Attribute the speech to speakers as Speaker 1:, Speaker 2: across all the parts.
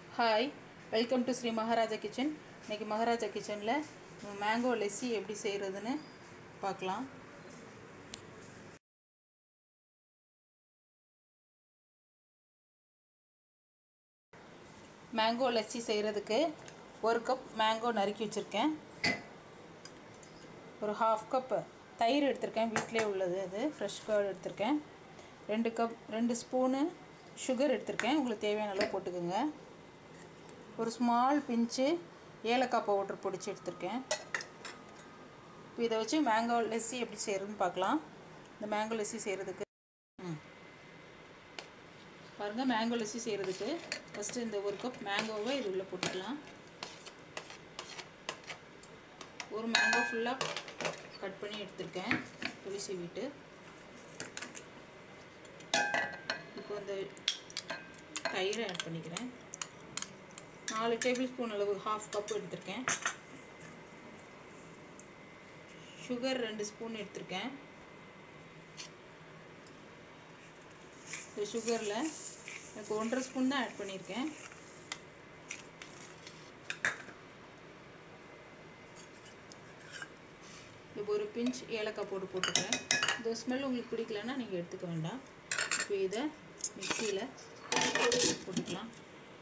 Speaker 1: hi welcome to Sri Maharaja kitchen இன்றைக்கி மகாராஜா கிச்சனில் mango lessee எப்படி செய்கிறதுன்னு பார்க்கலாம் மேங்கோ லஸ்ஸி செய்கிறதுக்கு ஒரு கப் மேங்கோ நறுக்கி வச்சுருக்கேன் ஒரு ஹாஃப் கப் தயிர் எடுத்திருக்கேன் வீட்டிலே உள்ளது அது ஃப்ரெஷ் கர்ட் எடுத்திருக்கேன் ரெண்டு கப் ரெண்டு ஸ்பூனு சுகர் எடுத்திருக்கேன் உங்களுக்கு தேவையான அளவு போட்டுக்கோங்க ஒரு ஸ்மால் பிஞ்சு ஏலக்காய் பவுடர் பொடிச்சு எடுத்திருக்கேன் இப்போ இதை வச்சு மேங்கோ லெஸ்ஸி எப்படி செய்கிறதுன்னு பார்க்கலாம் இந்த மேங்கோ லெஸ்ஸி செய்கிறதுக்கு ம் பாருங்கள் மேங்கோ லெஸ்ஸி செய்கிறதுக்கு ஃபஸ்ட்டு இந்த ஒரு கப் மேங்கோவை இது உள்ளே போட்டுக்கலாம் ஒரு மேங்கோ ஃபுல்லாக கட் பண்ணி எடுத்திருக்கேன் புளி சீவிட்டு இப்போ இந்த தயிரை ஆட் பண்ணிக்கிறேன் நாலு டேபிள் ஸ்பூன் அளவு ஹாஃப் கப் எடுத்திருக்கேன் சுகர் ரெண்டு ஸ்பூன் எடுத்திருக்கேன் இந்த சுகரில் எனக்கு ஒன்றரை ஸ்பூன் தான் ஆட் பண்ணியிருக்கேன் இப்போ ஒரு பிஞ்ச் ஏலக்காய் போட்டு போட்டுக்கிறேன் இந்த ஸ்மெல் உங்களுக்கு பிடிக்கலன்னா நீங்கள் எடுத்துக்க வேண்டாம் இப்போ இதை மிக்சியில் போட்டுக்கலாம்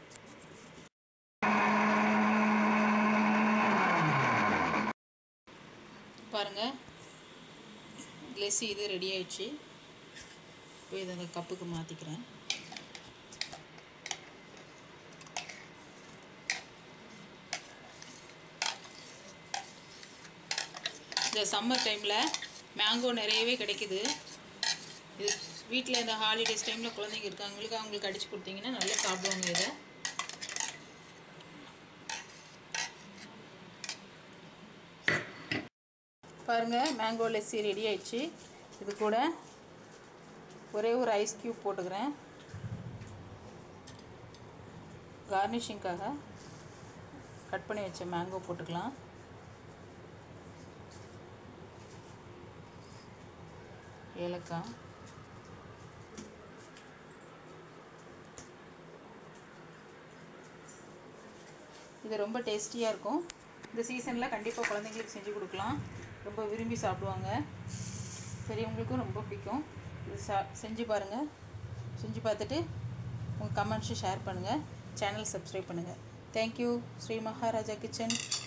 Speaker 1: பாருங்கள் லெஸ்ஸி இது ரெடி ஆயிடுச்சு இப்போ இதை அந்த கப்புக்கு மாற்றிக்கிறேன் இந்த சம்மர் டைமில் மேங்கோ நிறையவே கிடைக்குது இது வீட்டில் இந்த ஹாலிடேஸ் டைமில் குழந்தைங்க இருக்காங்களுக்கு அவங்களுக்கு அடித்து கொடுத்தீங்கன்னா நல்லா சாப்பிடுவாங்க இதை பாருங்கள் மேங்கோ லெஸ்ஸி ரெடி ஆயிடுச்சு இது கூட ஒரே ஒரு ஐஸ் க்யூப் போட்டுக்கிறேன் கார்னிஷிங்காக கட் பண்ணி வச்ச மேங்கோ போட்டுக்கலாம் ஏலக்காய் இது ரொம்ப டேஸ்டியாக இருக்கும் இந்த சீசனில் கண்டிப்பாக குழந்தைங்களுக்கு செஞ்சு கொடுக்கலாம் ரொம்ப விரும்பி சாப்பிடுவாங்க பெரியவங்களுக்கும் ரொம்ப பிடிக்கும் இது சா செஞ்சு பாருங்கள் செஞ்சு பார்த்துட்டு உங்கள் கமெண்ட்ஸு ஷேர் பண்ணுங்கள் சேனல் சப்ஸ்கிரைப் பண்ணுங்கள் தேங்க்யூ ஸ்ரீ மகாராஜா கிச்சன்